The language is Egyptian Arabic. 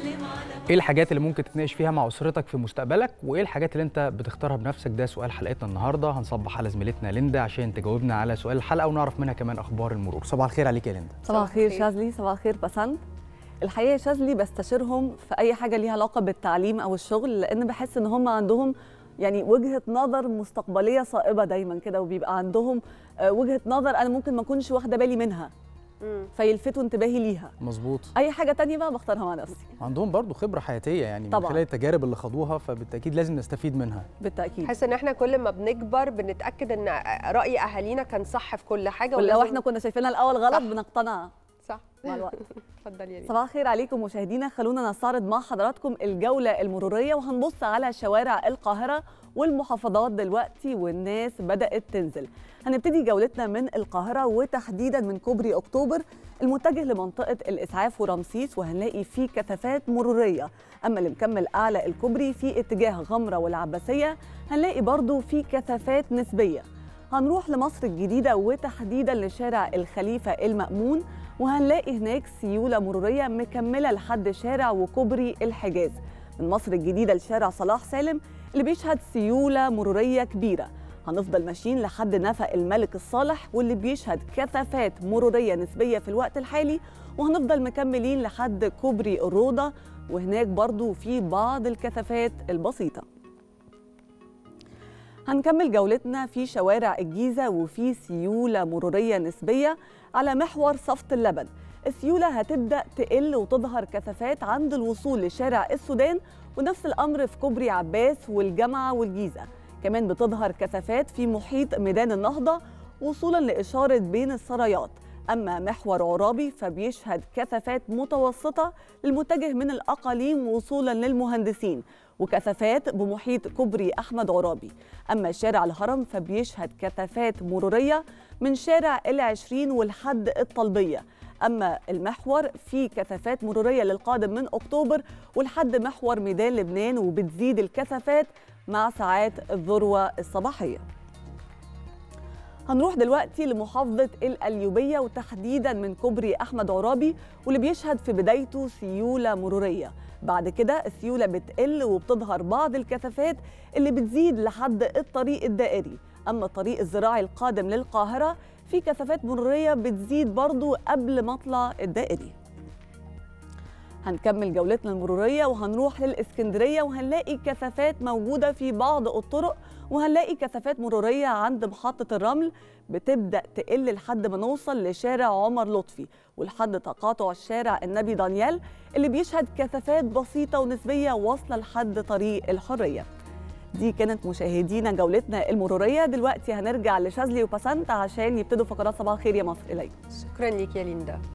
ايه الحاجات اللي ممكن تتناقش فيها مع اسرتك في مستقبلك وايه الحاجات اللي انت بتختارها بنفسك ده سؤال حلقتنا النهارده هنصبح على زميلتنا ليندا عشان تجاوبنا على سؤال الحلقه ونعرف منها كمان اخبار المرور صباح الخير عليك يا ليندا صباح الخير شاذلي صباح الخير بسنت الحقيقه يا شاذلي بستشيرهم في اي حاجه ليها علاقه بالتعليم او الشغل لان بحس ان هم عندهم يعني وجهه نظر مستقبليه صائبه دايما كده وبيبقى عندهم آه، وجهه نظر انا ممكن ما اكونش واخده بالي منها فيلفتوا انتباهي ليها مظبوط اي حاجه تانية بقى بختارها مع نفسي عندهم برضو خبره حياتيه يعني من طبعاً. خلال التجارب اللي خدوها فبالتاكيد لازم نستفيد منها بالتاكيد حاسه ان احنا كل ما بنكبر بنتاكد ان راي اهالينا كان صح في كل حاجه ولو ولازم- احنا كنا شايفينها الاول غلط صح. بنقتنع صح مع الوقت اتفضل يا ريت صباح الخير عليكم مشاهدينا خلونا نستعرض مع حضراتكم الجولة المرورية وهنبص على شوارع القاهرة والمحافظات دلوقتي والناس بدأت تنزل هنبتدي جولتنا من القاهرة وتحديدا من كوبري أكتوبر المتجه لمنطقة الإسعاف ورمسيس وهنلاقي فيه كثافات مرورية أما اللي مكمل أعلى الكوبري في اتجاه غمرة والعباسية هنلاقي برضو فيه كثافات نسبية هنروح لمصر الجديدة وتحديدا لشارع الخليفة المأمون وهنلاقي هناك سيولة مرورية مكملة لحد شارع وكوبري الحجاز من مصر الجديدة لشارع صلاح سالم اللي بيشهد سيولة مرورية كبيرة هنفضل ماشيين لحد نفق الملك الصالح واللي بيشهد كثافات مرورية نسبية في الوقت الحالي وهنفضل مكملين لحد كوبري الروضة وهناك برضو في بعض الكثافات البسيطة هنكمل جولتنا في شوارع الجيزة وفي سيولة مرورية نسبية على محور صفت اللبن السيولة هتبدأ تقل وتظهر كثافات عند الوصول لشارع السودان ونفس الأمر في كوبري عباس والجامعة والجيزة كمان بتظهر كثافات في محيط ميدان النهضة وصولا لإشارة بين السرايات أما محور عرابي فبيشهد كثافات متوسطة للمتجه من الأقاليم وصولا للمهندسين وكثافات بمحيط كوبري أحمد عرابي أما شارع الهرم فبيشهد كثافات مرورية من شارع العشرين والحد الطلبية أما المحور في كثافات مرورية للقادم من أكتوبر ولحد محور ميدان لبنان وبتزيد الكثافات مع ساعات الذروة الصباحية هنروح دلوقتي لمحافظة القليوبية وتحديدا من كوبري أحمد عرابي واللي بيشهد في بدايته سيولة مرورية بعد كده السيولة بتقل وبتظهر بعض الكثافات اللي بتزيد لحد الطريق الدائري أما الطريق الزراعي القادم للقاهرة في كثافات مرورية بتزيد برضو قبل مطلع الدائري هنكمل جولتنا المرورية وهنروح للإسكندرية وهنلاقي كثافات موجودة في بعض الطرق وهنلاقي كثافات مرورية عند محطة الرمل بتبدأ تقل لحد ما نوصل لشارع عمر لطفي ولحد تقاطع الشارع النبي دانيال اللي بيشهد كثافات بسيطة ونسبية واصلة لحد طريق الحرية دي كانت مشاهدينا جولتنا المرورية دلوقتي هنرجع لشاذلي وبسنت عشان يبتدوا فقرات صباح الخير يا مصر إليكم شكرا ليك يا ليندا